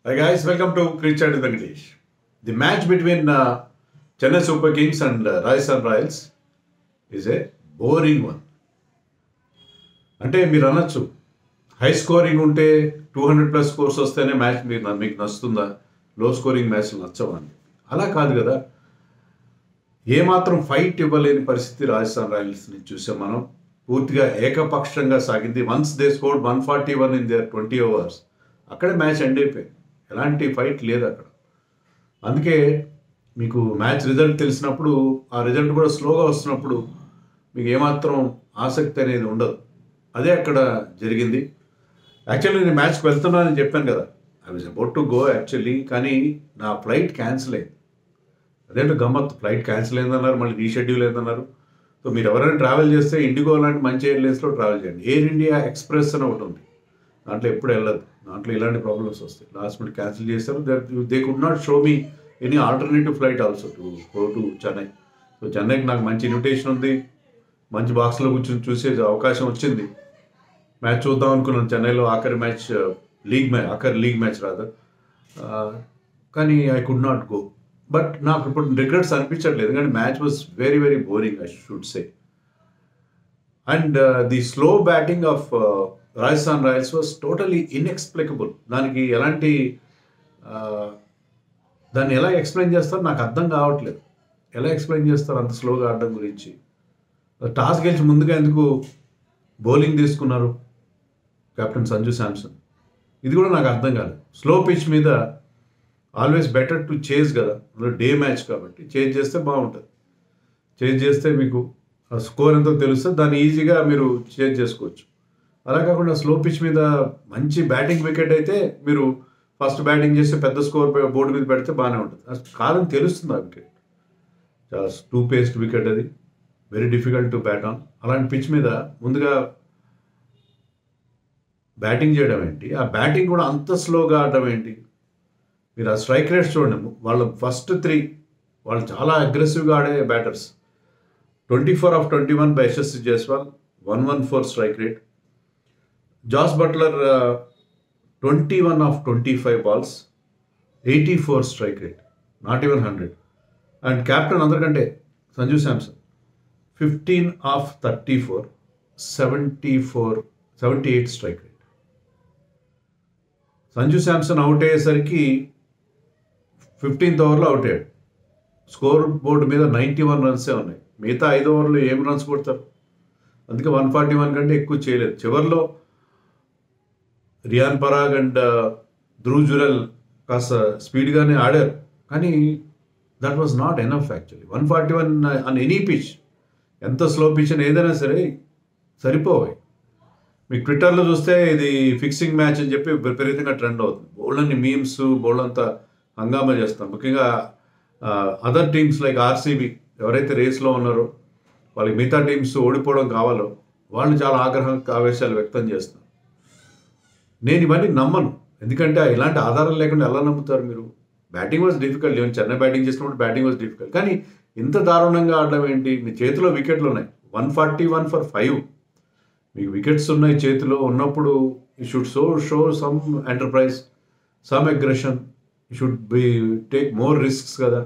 Hi guys, welcome to Creature with Venkatesh. The match between uh, Chennai Super Kings and uh, Rajasthan Royals is a boring one. అంటే మీరు అనొచ్చు high scoring ఉంటే two hundred plus scores వస్తేనే match మీరు మీకు నచ్చుతుందా లో scoring match నచ్చవా అని అలా కాదు కదా ఏమాత్రం ఫైట్ ఇవ్వలేని పరిస్థితి రాజస్థాన్ రాయల్స్ని చూసాం మనం పూర్తిగా ఏకపక్షంగా సాగింది once they scored one forty one in their twenty overs అక్కడే మ్యాచ్ ఎండ్ అయిపోయింది ఎలాంటి ఫైట్ లేదు అక్కడ అందుకే మీకు మ్యాచ్ రిజల్ట్ తెలిసినప్పుడు ఆ రిజల్ట్ కూడా స్లోగా వస్తున్నప్పుడు మీకు ఏమాత్రం ఆసక్తి అనేది ఉండదు అదే అక్కడ జరిగింది యాక్చువల్లీ నేను మ్యాచ్కి వెళ్తున్నానని చెప్పాను కదా I was about to go actually కానీ నా ఫ్లైట్ క్యాన్సిల్ అయింది అదేంటో గమ్మత్ ఫ్లైట్ క్యాన్సిల్ అయిందన్నారు మళ్ళీ రీషెడ్యూల్ అయిందన్నారు సో మీరు ఎవరైనా ట్రావెల్ చేస్తే ఇండిగో లాంటి మంచి ఎయిర్లైన్స్లో ట్రావెల్ చేయండి ఎయిర్ ఇండియా ఎక్స్ప్రెస్ అని ఒకటి ఉంది దాంట్లో ఎప్పుడు వెళ్ళదు దాంట్లో ఇలాంటి ప్రాబ్లమ్స్ వస్తాయి లాస్ట్ మినిట్ క్యాన్సిల్ చేస్తారు they could not show me any alternative flight also to go to Chennai so చెన్నైకి నాకు మంచి ఇన్విటేషన్ ఉంది మంచి బాక్స్లో కూర్చొని చూసే అవకాశం వచ్చింది మ్యాచ్ చూద్దాం అనుకున్నాను చెన్నైలో ఆఖరి మ్యాచ్ లీగ్ మ్యాచ్ ఆఖరి లీగ్ మ్యాచ్ రాదు కానీ I could not go but నాకు ఇప్పుడు రిగ్రెట్స్ అనిపించట్లేదు ఎందుకంటే match was very very boring I should say and the slow batting of Rajasthan Royals was totally inexplicable దానికి ఎలాంటి uh, దాన్ని ఎలా ఎక్స్ప్లెయిన్ చేస్తారో నాకు అర్థం కావట్లేదు ఎలా ఎక్స్ప్లెయిన్ చేస్తారు అంత స్లోగా ఆడడం గురించి టాస్ గెలిచి ముందుగా ఎందుకు బౌలింగ్ తీసుకున్నారు కెప్టెన్ సంజు శాంసన్ ఇది కూడా నాకు అర్థం కాలేదు స్లో పిచ్ మీద ఆల్వేస్ బెటర్ టు చేజ్ కదా డే మ్యాచ్ కాబట్టి చేజ్ చేస్తే బాగుంటుంది చేజ్ చేస్తే మీకు ఆ స్కోర్ ఎంతో తెలుస్తే దాన్ని ఈజీగా మీరు చేజ్ చేసుకోవచ్చు అలా కాకుండా స్లో పిచ్ మీద మంచి బ్యాటింగ్ వికెట్ అయితే మీరు ఫస్ట్ బ్యాటింగ్ చేస్తే పెద్ద స్కోర్ బోర్డు మీద పెడితే బాగానే ఉంటుంది అసలు కాదని తెలుస్తుంది ఆ వికెట్ చాలా టూ పేస్ట్ వికెట్ అది very difficult to bat on అలాంటి పిచ్ మీద ముందుగా బ్యాటింగ్ చేయడం ఏంటి ఆ బ్యాటింగ్ కూడా అంత స్లోగా ఆడడం ఏంటి మీరు ఆ స్ట్రైక్ రేట్స్ చూడండి వాళ్ళ ఫస్ట్ త్రీ వాళ్ళు చాలా అగ్రెసివ్గా ఆడే batters twenty four off twenty one by Yashasvi Jaiswal one one four strike rate Jos Buttler twenty one off twenty five balls eighty four strike rate not even hundred and captain అందరికంటే Sanju Samson fifteen off thirty four seventy four seventy eight strike rate Sanju Samson out అయ్యేసరికి fifteenth ఓవర్లో out అయ్యాడు scoreboard మీద ninety one రన్సే ఉన్నాయి మిగతా ఐదు ఓవర్లు ఏం రన్స్ కొడతారు అందుకే వన్ ఫార్టీ వన్ కంటే ఎక్కువ చేయలేదు చివరిలో రియాన్ పరాగ్ అండ్ ధ్రువ్ జురల్ కాస్త స్పీడ్గానే ఆడారు కానీ that was not enough actually one forty one on any pitch ఎంత స్లో పిచ్ అని ఏదైనా సరే సరిపోవాయి మీకు ట్విట్టర్లో చూస్తే ఇది ఫిక్సింగ్ మ్యాచ్ అని చెప్పి విపరీతంగా ట్రెండ్ అవుతుంది బోల్డన్ని మీమ్స్ బోల్డంతా హంగామా చేస్తాం ముఖ్యంగా అదర్ టీమ్స్ లైక్ ఆర్సీబీ ఎవరైతే రేస్లో ఉన్నారో వాళ్ళకి మిగతా టీమ్స్ ఓడిపోవడం కావాలో వాళ్ళు చాలా ఆగ్రహం ఆవేశాలు వ్యక్తం చేస్తున్నారు నేను ఇవన్నీ నమ్మను ఎందుకంటే ఇలాంటి ఆధారం లేకుండా ఎలా నమ్ముతారు మీరు batting was difficult even Chennai batting చేసినప్పుడు బ్యాటింగ్ వాజ్ డిఫికల్ట్ కానీ ఇంత దారుణంగా ఆడడం ఏంటి మీ చేతిలో వికెట్లు ఉన్నాయి one forty one for five మీకు వికెట్స్ ఉన్నాయి చేతిలో ఉన్నప్పుడు you should show show some enterprise some aggression you should be take more risks కదా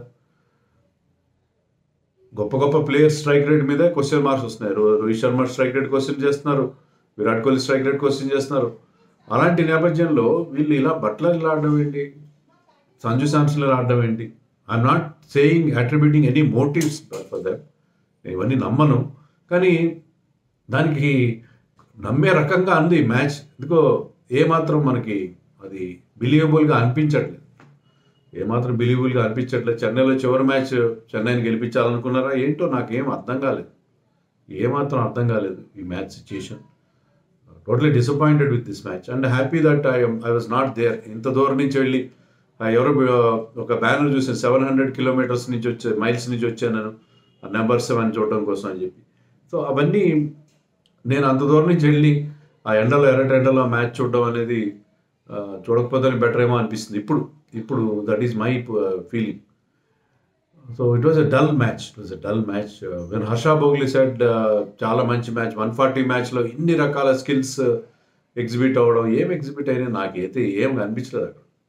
గొప్ప గొప్ప ప్లేయర్స్ స్ట్రైక్ రేట్ మీద క్వశ్చన్ మార్క్స్ వస్తున్నాయి రో- Rohit Sharma strike rate question చేస్తున్నారు Virat Kohli strike rate question చేస్తున్నారు అలాంటి నేపథ్యంలో వీళ్ళు ఇలా బట్లర్ ఇలా ఆడడం ఏంటి సంజు శాంసన్ ఇలా ఆడడం ఏంటి I'm not saying attributing any motives for that నేను ఇవన్నీ నమ్మను కానీ దానికి నమ్మే రకంగా అంది మ్యాచ్ ఎందుకో ఏమాత్రం మనకి అది బిలీవబుల్గా అనిపించట్లేదు ఏమాత్రం బిలీవబుల్గా అనిపించట్లేదు చెన్నైలో చివరి మ్యాచ్ చెన్నైని గెలిపించాలనుకున్నారా ఏంటో నాకేం అర్థం కాలేదు ఏమాత్రం అర్థం కాలేదు ఈ match situation totally disappointed with this match and happy that I I was not there ఇంత దూరం నుంచి వెళ్ళి ఆ ఎవరో ఒక బ్యానర్ చూసాను సెవెన్ హండ్రెడ్ కిలోమీటర్స్ నుంచి వచ్చే మైల్స్ నుంచి వచ్చాను నేను నెంబర్ సెవెన్ చూడడం కోసం అని చెప్పి సో అవన్నీ నేను అంత దూరం నుంచి వెళ్ళి ఆ ఎండలో ఎర్రటి ఎండలో మ్యాచ్ చూడడం అనేది ఆ, చూడకపోతే బెటర్ ఏమో అనిపిస్తుంది ఇప్పుడు ఇప్పుడు that is my feeling so it was a dull match it was a dull match when Harsha Bhogle said చాలా మంచి మ్యాచ్ వన్ ఫార్టీ మ్యాచ్లో ఇన్ని రకాల స్కిల్స్ ఎగ్జిబిట్ అవ్వడం ఏం ఎగ్జిబిట్ అయినా నాకైతే ఏం అనిపించలేదు అక్కడ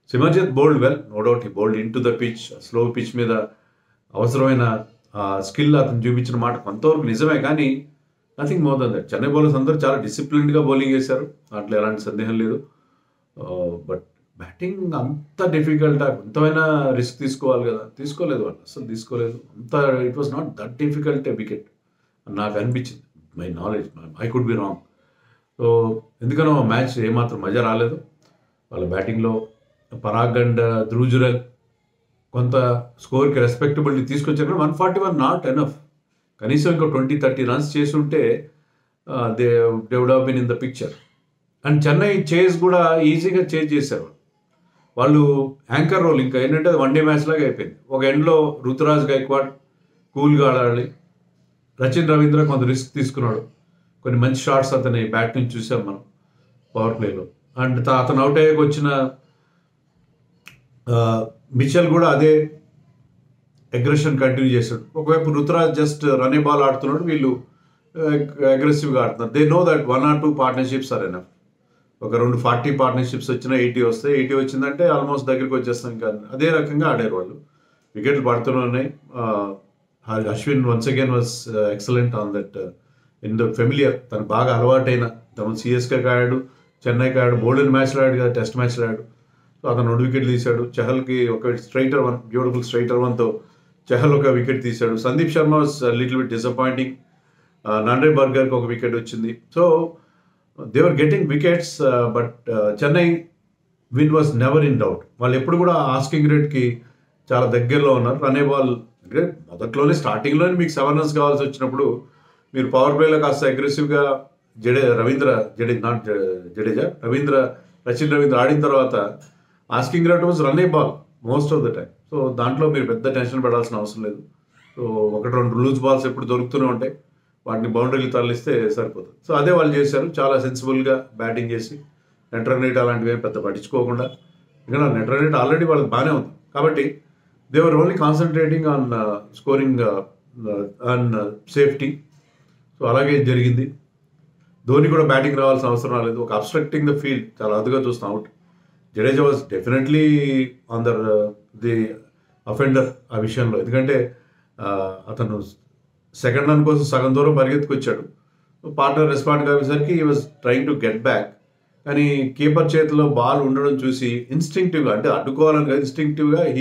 Simarjeet bowled well no doubt ఈ bowled into the pitch slow pitch మీద అవసరమైన స్కిల్ అతను చూపించిన మాట కొంతవరకు నిజమే కానీ nothing more than that Chennai bowlers అందరూ చాలా డిసిప్లిన్డ్గా బౌలింగ్ చేశారు దాంట్లో ఎలాంటి సందేహం లేదు బట్ బ్యాటింగ్ అంత డిఫికల్ట్ అంతమైన రిస్క్ తీసుకోవాలి కదా తీసుకోలేదు వాళ్ళు అసలు తీసుకోలేదు అంత it was not that difficult a wicket నాకు అనిపించింది my knowledge I could be wrong so ఎందుకనో మ్యాచ్ ఏమాత్రం మజా రాలేదు వాళ్ళ బ్యాటింగ్లో పరాగ్ అండ్ ధ్రుజురల్ కొంత స్కోర్కి రెస్పెక్టబిలిటీ తీసుకొచ్చారు one forty one not enough కనీసం ఇంకో ట్వంటీ థర్టీ రన్స్ చేసి ఉంటే they they would have been in the picture and Chennai chase కూడా ఈజీగా చేజ్ చేశారు వాళ్ళు యాంకర్ రోల్ ఇంకా ఏంటంటే అది వన్ డే మ్యాచ్ లాగా అయిపోయింది ఒక ఎండ్లో రుతురాజ్ గైక్వాడ్ కూల్గా ఆడాలి రచిన్ రవీంద్ర కొంత రిస్క్ తీసుకున్నాడు కొన్ని మంచి షాట్స్ అతని బ్యాట్ నుంచి చూసాం మనం పవర్ ప్లేలో అండ్ త- అతను అవుట్ అయ్యాక వచ్చిన మిచెల్ కూడా అదే అగ్రెషన్ కంటిన్యూ చేశాడు ఒకవైపు రుతురాజ్ జస్ట్ రన్నింగ్ బాల్ ఆడుతున్నాడు వీళ్ళు అగ్రెసివ్గా ఆడుతున్నారు they know that one or two partnerships are enough ఒక రెండు ఫార్టీ పార్ట్నర్షిప్స్ వచ్చినా ఎయిటీ వస్తాయి ఎయిటీ వచ్చిందంటే ఆల్మోస్ట్ దగ్గరికి వచ్చేస్తాం ఇంకా అదే రకంగా ఆడారు వాళ్ళు వికెట్లు పడుతూనే ఉన్నాయి ఆ, Ashwin once again was excellent on that in the familiar తను బాగా అలవాటైన తను సిఎస్కే ఆడాడు చెన్నైకి ఆడాడు బోల్డెన్ మ్యాచ్లో ఆడాడు కదా టెస్ట్ మ్యాచ్లో ఆడాడు సో అతను రెండు వికెట్లు తీశాడు చహల్కి ఒక స్ట్రైటర్ వన్ బ్యూటిఫుల్ స్ట్రైటర్ వన్తో చహల్ ఒక వికెట్ తీశాడు Sandeep Sharma was little bit disappointing Nandre బర్గర్కి ఒక వికెట్ వచ్చింది so they were getting wickets but Chennai win was never in doubt వాళ్ళు ఎప్పుడు కూడా ఆస్కింగ్ రేట్కి చాలా దగ్గరలో ఉన్నారు రన్ బాల్ అంటే మొదట్లోనే స్టార్టింగ్లోనే మీకు సెవెన్ రన్స్ కావాల్సి వచ్చినప్పుడు మీరు పవర్ ప్లేలో కాస్త అగ్రెసివ్గా జడే రవీంద్ర జడే నాట్ జడేజా రవీంద్ర రచిన్ రవీంద్ర ఆడిన తర్వాత asking rate was run a ball most of the time so దాంట్లో మీరు పెద్ద టెన్షన్ పడాల్సిన అవసరం లేదు సో ఒకటి రెండు లూజ్ బాల్స్ ఎప్పుడు దొరుకుతూనే ఉంటాయి వాటిని బౌండరీలు తరలిస్తే సరిపోతుంది సో అదే వాళ్ళు చేశారు చాలా సెన్సిబుల్గా బ్యాటింగ్ చేసి నెట్ రన్ రేట్ అలాంటివి ఏం పెద్ద పట్టించుకోకుండా ఇంకా నెట్ రన్ రేట్ ఆల్రెడీ వాళ్ళకి బాగానే ఉంది కాబట్టి they were only concentrating on scoring on safety so అలాగే జరిగింది ధోని కూడా బ్యాటింగ్ రావాల్సిన అవసరం రాలేదు ఒక అబ్స్ట్రక్టింగ్ ద ఫీల్డ్ చాలా అదుగా చూస్తాం out Jadeja was definitely on the the offender ఆ విషయంలో ఎందుకంటే ఆ, అతను సెకండ్ రన్ కోసం సగం దూరం పరిగెత్తుకొచ్చాడు పార్ట్నర్ రెస్పాండ్ కావేసరికి ఈ was trying to get back కానీ కీపర్ చేతిలో బాల్ ఉండడం చూసి ఇన్స్టింక్టివ్గా అంటే అడ్డుకోవాలని కాదు ఇన్స్టింక్టివ్గా he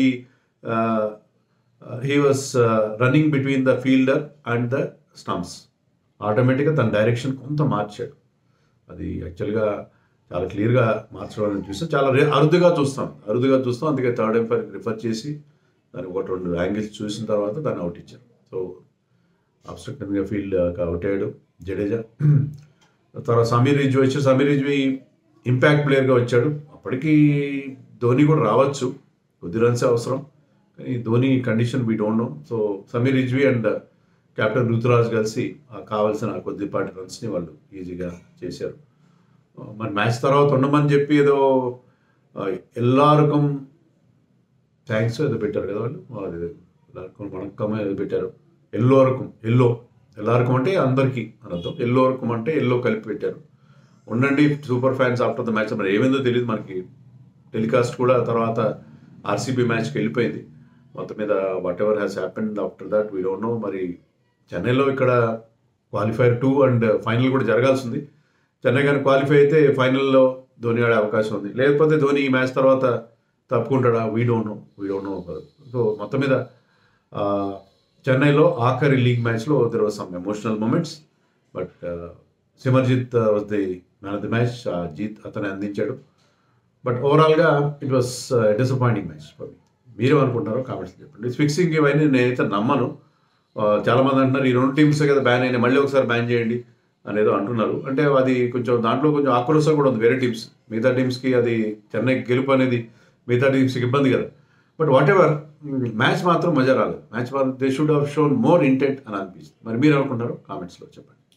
he was running between the fielder and the stumps ఆటోమేటిక్గా తన డైరెక్షన్ కొంత మార్చాడు అది యాక్చువల్గా చాలా క్లియర్గా మార్చడం అనేది చూస్తాం చాలా రే అరుదుగా చూస్తాం అరుదుగా చూస్తాం అందుకే థర్డ్ ఎంపైర్ రిఫర్ చేసి దానికి ఒకటి రెండు యాంగిల్స్ చూసిన తర్వాత దాన్ని అవుట్ ఇచ్చారు సో అబ్స్ట్రక్టివ్గా ఫీల్డ్ అవుట్ అయ్యాడు జడేజా తర్వాత సమీర్ రిజ్వి వచ్చి సమీర్ రిజ్వి ఇంపాక్ట్ ప్లేయర్గా వచ్చాడు అప్పటికి ధోని కూడా రావచ్చు కొద్ది రన్స్ అవసరం కానీ Dhoni condition we don't know so Sameer Rizvi and captain Ruturaj కలిసి ఆ కావాల్సిన కొద్దిపాటి రన్స్ని వాళ్ళు ఈజీగా చేశారు ఆ, మరి మ్యాచ్ తర్వాత ఉండమని చెప్పి ఏదో ఆ, ఎల్లారకం థ్యాంక్స్ ఏదో పెట్టారు కదా వాళ్ళు అది ఎల్లారకం వణక్కం ఏదో పెట్టారు ఎల్లో రకం ఎల్లో ఎల్లారకం అంటే అందరికీ అని అర్థం ఎల్లో రకం అంటే ఎల్లో కలిపి పెట్టారు ఉండండి super fans after the match మరి ఏమైందో తెలియదు మనకి టెలికాస్ట్ కూడా తర్వాత ఆర్సీబీ మ్యాచ్కి వెళ్ళిపోయింది మొత్తం మీద whatever has happened after that we don't know మరి చెన్నైలో ఇక్కడ క్వాలిఫైర్ టూ అండ్ ఫైనల్ కూడా జరగాల్సి ఉంది చెన్నై కానీ క్వాలిఫై అయితే ఫైనల్లో ధోని ఆడే అవకాశం ఉంది లేకపోతే ధోని ఈ మ్యాచ్ తర్వాత తప్పుకుంటాడా we don't know we don't know so మొత్తం మీద ఆ, చెన్నైలో ఆఖరి లీగ్ మ్యాచ్లో there was some emotional moments but Simarjeet was the man of the match జీత్ అతనే అందించాడు బట్ ఓవరాల్గా it was disappointing match for me మీరేమనుకుంటారో కామెంట్స్ చెప్పండి ఫిక్సింగ్ ఇవన్నీ నేనైతే నమ్మను ఆ, చాలా మంది అంటున్నారు ఈ రెండు టీమ్స్ కదా బ్యాన్ అయినాయి మళ్ళీ ఒకసారి బ్యాన్ చేయండి అనేదో అంటున్నారు అంటే అది కొంచెం దాంట్లో కొంచెం ఆక్రోశం కూడా ఉంది వేరే టీమ్స్ మిగతా టీమ్స్కి అది చెన్నై గెలుపు అనేది మిగతా టీమ్స్కి ఇబ్బంది కదా బట్ వాట్ ఎవర్ మ్యాచ్ మాత్రం మజా రాలేదు మ్యాచ్ మాత్రం they should have shown more intent అని అనిపిస్తుంది మరి మీరు అనుకుంటారు కామెంట్స్లో చెప్పండి